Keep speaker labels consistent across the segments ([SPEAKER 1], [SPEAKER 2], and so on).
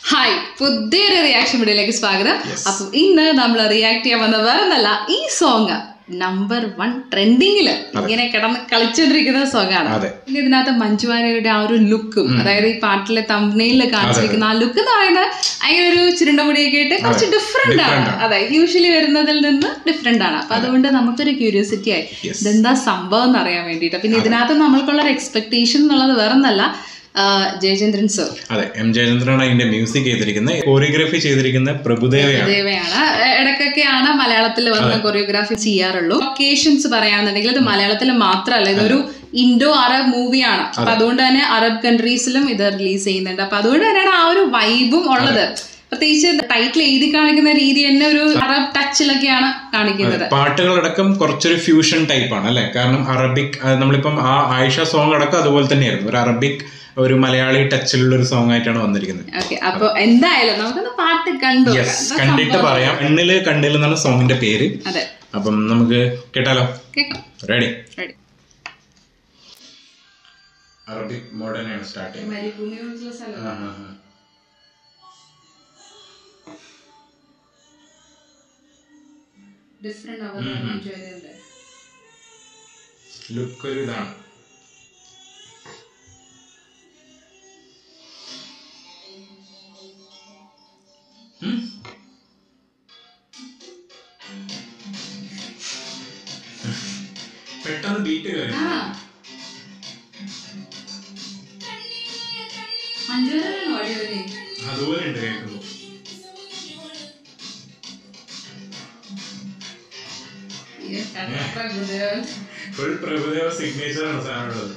[SPEAKER 1] Hi പുതിയൊരു reaction വീഡിയോയിലേക്ക് സ്വാഗതം
[SPEAKER 2] Yes.
[SPEAKER 1] അപ്പം ഇന്ന് നമ്മൾ റിയാക്ട് ചെയ്യാൻ വന്ന വേറൊന്നല്ല ഈ സോങ് നമ്പർ വൺ ട്രെൻഡിങ്ങില് ഇങ്ങനെ കിടന്ന് കളിച്ചുകൊണ്ടിരിക്കുന്ന സോങ് ആണ്
[SPEAKER 2] അതെ.
[SPEAKER 1] പിന്നെ ഇതിനകത്ത് മഞ്ജു വാര്യരുടെ ആ ഒരു ലുക്കും അതായത് ഈ പാട്ടിലെ തമ്പനയിൽ കാണിച്ചിരിക്കുന്ന ആ ലുക്ക് എന്ന് പറയുന്നത് ഭയങ്കര ഒരു ചുരുണ്ടമുടിയൊക്കെ ആയിട്ട് കുറച്ച് ഡിഫറെന്റ് ആണ് അതെ യൂഷ്വലി വരുന്നതിൽ നിന്ന് ഡിഫറെന്റ് ആണ് അപ്പൊ അതുകൊണ്ട് നമുക്കൊരു ക്യൂരിയോസിറ്റി ആയി
[SPEAKER 2] Yes.
[SPEAKER 1] ഇതെന്താ സംഭവം എന്ന് അറിയാൻ വേണ്ടിയിട്ട് പിന്നെ ഇതിനകത്ത് നമ്മൾക്കുള്ള ഒരു എക്സ്പെക്ടേഷൻ എന്നുള്ളത് വേറൊന്നല്ല ആ, ജയചന്ദ്രൻ സർ
[SPEAKER 2] അതെ എം ജയചന്ദ്രനാണ് അതിന്റെ മ്യൂസിക് ചെയ്തിരിക്കുന്നത് കോറിയോഗ്രാഫി ചെയ്തിരിക്കുന്ന പ്രഭുദേവയാണ്
[SPEAKER 1] ദേവയാണ് എ- ഇടയ്ക്കൊക്കെയാണ് മലയാളത്തിൽ വന്ന് കൊറിയോഗ്രാഫി ചെയ്യാറുള്ളൂ ലൊക്കേഷൻസ് പറയുകയാണെന്നുണ്ടെങ്കിൽ ഇത് മലയാളത്തിൽ മാത്രമല്ല ഇതൊരു ഇൻഡോ അറബ് മൂവിയാണ് അപ്പൊ അതുകൊണ്ട് തന്നെ അറബ് കൺട്രീസിലും ഇത് റിലീസ് ചെയ്യുന്നുണ്ട് അപ്പൊ അതുകൊണ്ട് തന്നെയാണ് ആ ഒരു വൈബും ഉള്ളത് പ്രത്യേകിച്ച് ടൈറ്റിൽ എഴുതി കാണിക്കുന്ന രീതി തന്നെ ഒരു അറബ് ടച്ചിലൊക്കെയാണ് കാണിക്കുന്നത്
[SPEAKER 2] പാട്ടുകളടക്കം കുറച്ചൊരു ഫ്യൂഷൻ ടൈപ്പ് ആണ് അല്ലെ കാരണം അറബിക് ആ, നമ്മളിപ്പം ആ ആയിഷ സോങ് അടക്കം അതുപോലെ തന്നെയായിരുന്നു ഒരു അറബിക് ഒരു മലയാളി ടച്ചിലുള്ള ഒരു സോങ് ആയിട്ടാണ് വന്നിരിക്കുന്നത്
[SPEAKER 1] ഓക്കെ അപ്പൊ എന്തായാലും നമുക്കൊന്ന് പാട്ട് കണ്ടു
[SPEAKER 2] യെസ് കണ്ടിട്ട് പറയാം കണ്ണില് കണ്ണിൽ എന്നാണ് സോങ്ങിന്റെ പേര്
[SPEAKER 1] അതെ
[SPEAKER 2] അപ്പം നമുക്ക് കേട്ടാലോ
[SPEAKER 1] കേൾക്കാം
[SPEAKER 2] റെഡി
[SPEAKER 1] റെഡി
[SPEAKER 2] അറബിക് മോഡേൺ ആണ് സ്റ്റാർട്ട്
[SPEAKER 1] മരുഭൂമിയോടുള്ള സ്ഥലം ഡിഫറെന്റ് ആവുന്നത്
[SPEAKER 2] ലുക്ക് ഒരു ഇതാണ് ഉം. പെട്ടെന്ന് ബീറ്റ് കയറി
[SPEAKER 1] മഞ്ജുവാണോ അടിപൊളി
[SPEAKER 2] അതുപോലെ ഉണ്ട് കേൾക്കുമ്പോൾ ഫുൾ പ്രഭുദേവ സിഗ്നേച്ചർ ആണ് സാധനമുള്ളത്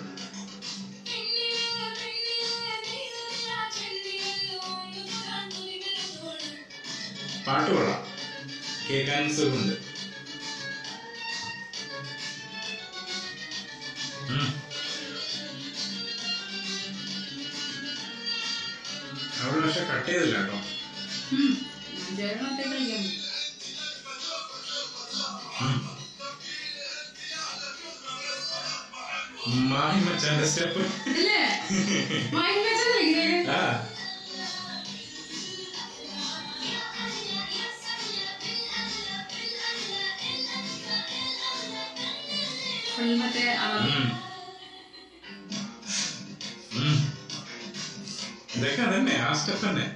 [SPEAKER 2] പാട്ട് കൊള്ളാം കേൾക്കാൻ സുഖമുണ്ട് ഉം. അവിടെ പക്ഷെ കട്ട് ചെയ്തില്ല കേട്ടോ മാഹി മച്ചാന്റെ സ്റ്റെപ്പ് ആ
[SPEAKER 1] മറ്റേ
[SPEAKER 2] ഉം. ഉം. ഇതൊക്കെ അതന്നെ ആ സ്റ്റെപ്പ് തന്നെ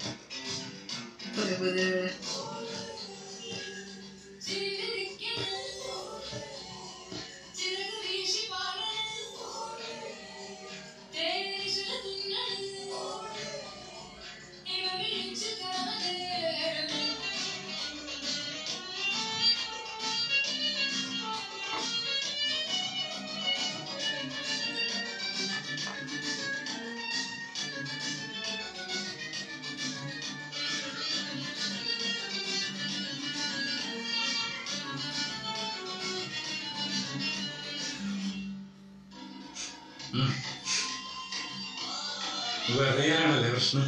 [SPEAKER 2] വെറുതെയാണല്ലേ പ്രശ്നം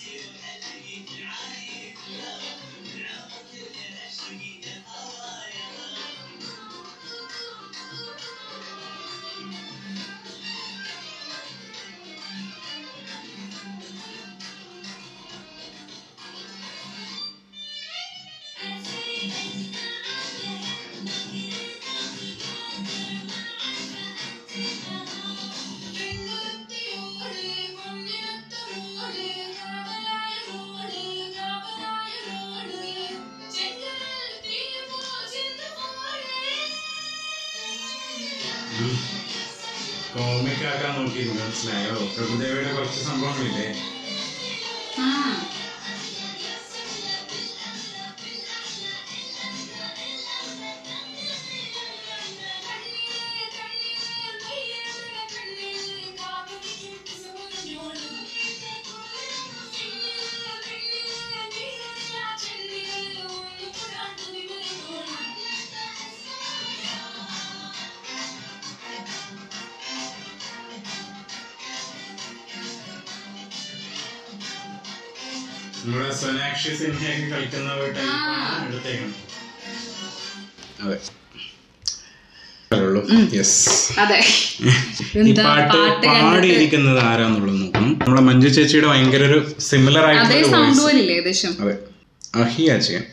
[SPEAKER 2] കോമിക് ആക്കാൻ നോക്കിയിരുന്നു മനസ്സിലായോ പ്രഭുദേവയുടെ കുറച്ച് സംഭവങ്ങളില്ലേ നമ്മുടെ സോനാക്ഷി സിൻഹയൊക്കെ കളിക്കുന്ന ഒരു ടൈപ്പാണ് എടുത്തേക്കുന്നത് അതെ യെസ്
[SPEAKER 1] അതെ
[SPEAKER 2] ഈ
[SPEAKER 1] എന്താ
[SPEAKER 2] പാട്ട്
[SPEAKER 1] പാട്ട് കണ്ടിട്ട്
[SPEAKER 2] പാടിയിരിക്കുന്നത് ആരാന്നുള്ളത് നോക്കണം നമ്മളെ മഞ്ജു ചേച്ചിയുടെ ഭയങ്കര ഒരു സിമിലർ
[SPEAKER 1] അതേ
[SPEAKER 2] ആയിട്ടുള്ള
[SPEAKER 1] സൗണ്ട് പോലെ ഇല്ലേ ഏകദേശം
[SPEAKER 2] അതെ അഹി അജയൻ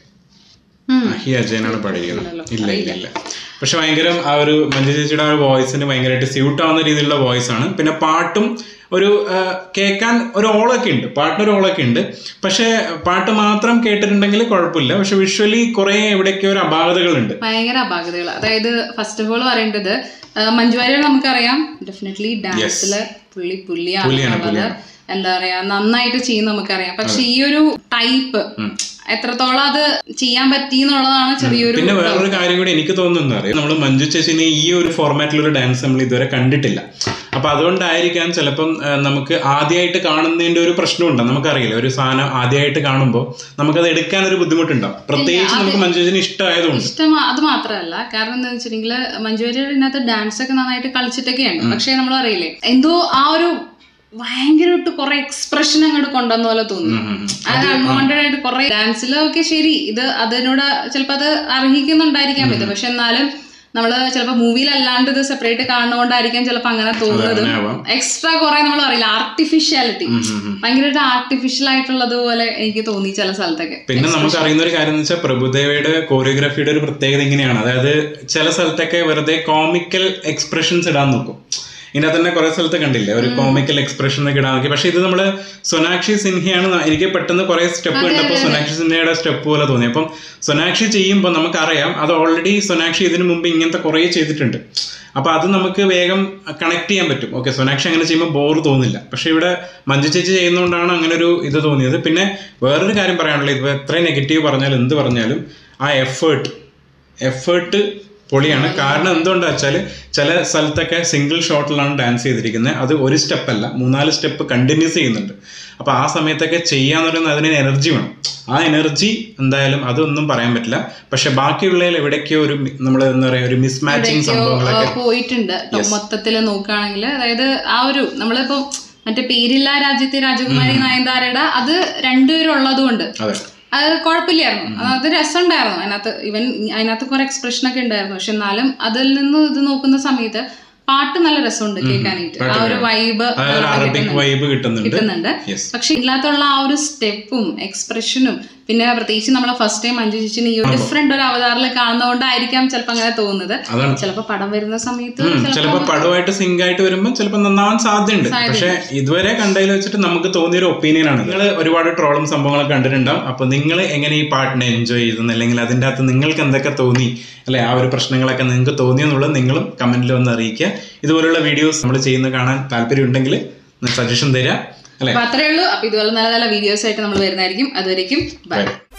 [SPEAKER 1] ഉം.
[SPEAKER 2] അഹി അജയനാണ് പാടിയിരിക്കുന്നത് ഇല്ല ഇല്ല ഇല്ല പക്ഷെ ഭയങ്കര ആ ഒരു മഞ്ജു ചേച്ചിയുടെ ആ ഒരു വോയിസിന് ഭയങ്കരമായിട്ട് സ്യൂട്ട് ആവുന്ന രീതിയിലുള്ള വോയിസ് ആണ് പിന്നെ പാട്ടും ഒരു ആ, കേൾക്കാൻ ഒരു ഓളൊക്കെ ഉണ്ട് പാട്ടിനൊരു ഓളൊക്കെ ഉണ്ട് പക്ഷെ പാട്ട് മാത്രം കേട്ടിട്ടുണ്ടെങ്കിൽ കുഴപ്പമില്ല പക്ഷെ വിഷ്വലി കുറെ എവിടെയൊക്കെ ഒരു അപാകതകളുണ്ട്
[SPEAKER 1] ഭയങ്കര അപാകതകൾ അതായത് ഫസ്റ്റ് ഓഫ് ഓൾ പറയേണ്ടത് ആ, മഞ്ജു വാര്യർ നമുക്കറിയാം ഡെഫിനറ്റ്ലി ഡാൻസില് പുള്ളി പുള്ളിയാണുള്ളത് എന്താ പറയാ നന്നായിട്ട് ചെയ്യും നമുക്കറിയാം പക്ഷെ ഈ ഒരു ടൈപ്പ് എത്രത്തോളം അത് ചെയ്യാൻ പറ്റി എന്നുള്ളതാണ് ചെറിയൊരു
[SPEAKER 2] പിന്നെ വേറൊരു കാര്യം കൂടി എനിക്ക് തോന്നുന്നത് അറിയാം നമ്മൾ മഞ്ജു ചേച്ചിനെ ഈ ഒരു ഫോർമാറ്റിലൊരു ഡാൻസ് നമ്മൾ ഇതുവരെ കണ്ടിട്ടില്ല അപ്പൊ അതുകൊണ്ടായിരിക്കാം ചിലപ്പം ആ, നമുക്ക് ആദ്യമായിട്ട് കാണുന്നതിന്റെ ഒരു പ്രശ്നമുണ്ട് നമുക്കറിയില്ല ഒരു സാധനം ആദ്യമായിട്ട് കാണുമ്പോൾ നമുക്കത് എടുക്കാൻ ഒരു ബുദ്ധിമുട്ടുണ്ടാവും പ്രത്യേകിച്ച് നമുക്ക് മഞ്ജു ചേച്ചിനെ ഇഷ്ടമായതുകൊണ്ട്
[SPEAKER 1] ഇഷ്ടം അത് മാത്രമല്ല കാരണം എന്താ വെച്ചിട്ടുണ്ടെങ്കിൽ മഞ്ജു വാര്യർ ഇതിനകത്ത് ഡാൻസ് ഒക്കെ നന്നായിട്ട് കളിച്ചിട്ടൊക്കെയാണ് പക്ഷെ നമ്മൾ അറിയില്ലേ എന്തോ ആ ഒരു ഭയങ്കരമായിട്ട് കുറെ എക്സ്പ്രഷൻ അങ്ങോട്ട് കൊണ്ടുവന്ന പോലെ തോന്നുന്നു അത് അൺവാണ്ടഡ് ആയിട്ട് കുറെ ഡാൻസിലൊക്കെ ശരി ഇത് അതിനോട് ചിലപ്പോൾ അത് അർഹിക്കുന്നുണ്ടായിരിക്കാം ഇത് പക്ഷെ എന്നാലും നമ്മള് ചിലപ്പോൾ മൂവിയിലല്ലാണ്ട് ഇത് സെപ്പറേറ്റ് കാണുന്നതുകൊണ്ടായിരിക്കാം ചിലപ്പോൾ അങ്ങനെ തോന്നുന്നത്
[SPEAKER 2] അങ്ങനെ ആവാം
[SPEAKER 1] എക്സ്ട്രാ കുറെ നമ്മൾ അറിയില്ല ആർട്ടിഫിഷ്യാലിറ്റി ഭയങ്കരമായിട്ട് ആർട്ടിഫിഷ്യൽ ആയിട്ടുള്ളത് പോലെ എനിക്ക് തോന്നി ചില സ്ഥലത്തൊക്കെ
[SPEAKER 2] പിന്നെ നമുക്ക് അറിയുന്ന ഒരു കാര്യം എന്ന് വെച്ചാൽ പ്രഭുദേവയുടെ കോറിയോഗ്രാഫിയുടെ ഒരു പ്രത്യേകത ഇങ്ങനെയാണ് അതായത് ചില സ്ഥലത്തൊക്കെ വെറുതെ കോമിക്കൽ എക്സ്പ്രഷൻസ് ഇടാൻ നോക്കും ഇതിനകത്ത് തന്നെ കുറെ സ്ഥലത്ത് കണ്ടില്ലേ ഒരു കോമിക്കൽ എക്സ്പ്രഷൻ ഒക്കെ ഇടാൻ നോക്കി പക്ഷെ ഇത് നമ്മള് സൊനാക്ഷി സിൻഹയാണ് ന- എനിക്ക് പെട്ടെന്ന് കുറെ സ്റ്റെപ്പ് കണ്ടപ്പോൾ സൊനാക്ഷി സിൻഹയുടെ സ്റ്റെപ്പ് പോലെ തോന്നി അപ്പം സൊനാക്ഷി ചെയ്യുമ്പോൾ നമുക്കറിയാം അത് ഓൾറെഡി സൊനാക്ഷി ഇതിനു മുമ്പ് ഇങ്ങനത്തെ കുറെ ചെയ്തിട്ടുണ്ട് അപ്പൊ അത് നമുക്ക് വേഗം കണക്ട് ചെയ്യാൻ പറ്റും ഓക്കെ സൊനാക്ഷി അങ്ങനെ ചെയ്യുമ്പോൾ ബോർ തോന്നില്ല പക്ഷെ ഇവിടെ മഞ്ജു ചേച്ചി ചെയ്യുന്നതുകൊണ്ടാണ് അങ്ങനെ ഒരു ഇത് തോന്നിയത് പിന്നെ വേറൊരു കാര്യം പറയാനുള്ളത് ഇപ്പൊ എത്ര നെഗറ്റീവ് പറഞ്ഞാലും എന്ത് പറഞ്ഞാലും ആ എഫേർട്ട് എഫേർട്ട് പൊളിയാണ് കാരണം എന്തുകൊണ്ടാ വെച്ചാൽ ചില സ്ഥലത്തൊക്കെ സിംഗിൾ ഷോട്ടിലാണ് ഡാൻസ് ചെയ്തിരിക്കുന്നത് അത് ഒരു സ്റ്റെപ്പ് അല്ല മൂന്നാല് സ്റ്റെപ്പ് കണ്ടിന്യൂസ് ചെയ്യുന്നുണ്ട് അപ്പോൾ ആ സമയത്തൊക്കെ ചെയ്യാന്ന് പറയുന്നത് അതിന് എനർജി വേണം ആ എനർജി എന്തായാലും അതൊന്നും പറയാൻ പറ്റില്ല പക്ഷെ ബാക്കിയുള്ളതിൽ എവിടേക്കോ ഒരു നമ്മൾ എന്താ പറയുക ഒരു മിസ് മാച്ചിങ് സംഭവങ്ങളൊക്കെ
[SPEAKER 1] ആ, പോയിട്ടുണ്ട് മൊത്തത്തിൽ നോക്കുകയാണെങ്കിൽ അതായത് ആ ഒരു നമ്മളിപ്പോ മറ്റേ പേരില്ല രാജ്യത്തെ രാജകുമാരി നയൻതാരയുടെ അത് രണ്ടുപേരും ഉള്ളതുകൊണ്ട്
[SPEAKER 2] അതെ
[SPEAKER 1] അത് കുഴപ്പമില്ലായിരുന്നു അത് രസമുണ്ടായിരുന്നു അതിനകത്ത് ഇവൻ അതിനകത്ത് കുറെ എക്സ്പ്രഷൻ ഒക്കെ ഉണ്ടായിരുന്നു പക്ഷെ എന്നാലും അതിൽ നിന്ന് ഇത് നോക്കുന്ന സമയത്ത് പാട്ട് നല്ല രസമുണ്ട് കേൾക്കാനായിട്ട് ആ ഒരു വൈബ്
[SPEAKER 2] അതായത് ഒരു അറബിക് വൈബ് കിട്ടുന്നുണ്ട്
[SPEAKER 1] കിട്ടുന്നുണ്ട്
[SPEAKER 2] യെസ്
[SPEAKER 1] പക്ഷെ ഇതിനകത്തുള്ള ആ ഒരു സ്റ്റെപ്പും എക്സ്പ്രഷനും പിന്നെ പ്രത്യേകിച്ച് നമ്മളെ ഫസ്റ്റ് ടൈം മഞ്ജു ചേച്ചിനെ ഈ ഒരു ഡിഫറെന്റ് ഒരു അവതാറിൽ കാണുന്നതുകൊണ്ടായിരിക്കാം ചിലപ്പോൾ അങ്ങനെ തോന്നുന്നത്
[SPEAKER 2] അതാണ്
[SPEAKER 1] ചിലപ്പോൾ പടം വരുന്ന സമയത്ത്
[SPEAKER 2] ഉം, ചിലപ്പോ പടമായിട്ട് സിങ്ക് ആയിട്ട് വരുമ്പോൾ ചിലപ്പോൾ നന്നാവാൻ സാധ്യതയുണ്ട് പക്ഷെ ഇതുവരെ കണ്ടതിൽ വെച്ചിട്ട് നമുക്ക് തോന്നിയ ഒരു ഒപ്പീനിയൻ ആണ് നിങ്ങൾ ഒരുപാട് ട്രോളും സംഭവങ്ങളൊക്കെ കണ്ടിട്ടുണ്ടാവും അപ്പൊ നിങ്ങൾ എങ്ങനെ ഈ പാട്ടിനെ എൻജോയ് ചെയ്തു അല്ലെങ്കിൽ അതിൻ്റെ അകത്ത് നിങ്ങൾക്ക് എന്തൊക്കെ തോന്നി അല്ലെ ആ ഒരു പ്രശ്നങ്ങളൊക്കെ നിങ്ങൾക്ക് തോന്നിയെന്നുള്ളത് നിങ്ങളും കമന്റിൽ വന്ന് അറിയിക്കുക ഇതുപോലുള്ള വീഡിയോസ് നമ്മൾ ചെയ്യുന്ന കാണാൻ താല്പര്യം ഉണ്ടെങ്കിൽ സജഷൻ തരിക അല്ലെ
[SPEAKER 1] അപ്പൊ അത്രേ ഉള്ളൂ അപ്പൊ ഇതുപോലെ നല്ല നല്ല വീഡിയോസ് ആയിട്ട് നമ്മൾ വരുന്നതായിരിക്കും അതുവരേക്കും ബൈ
[SPEAKER 2] ബൈ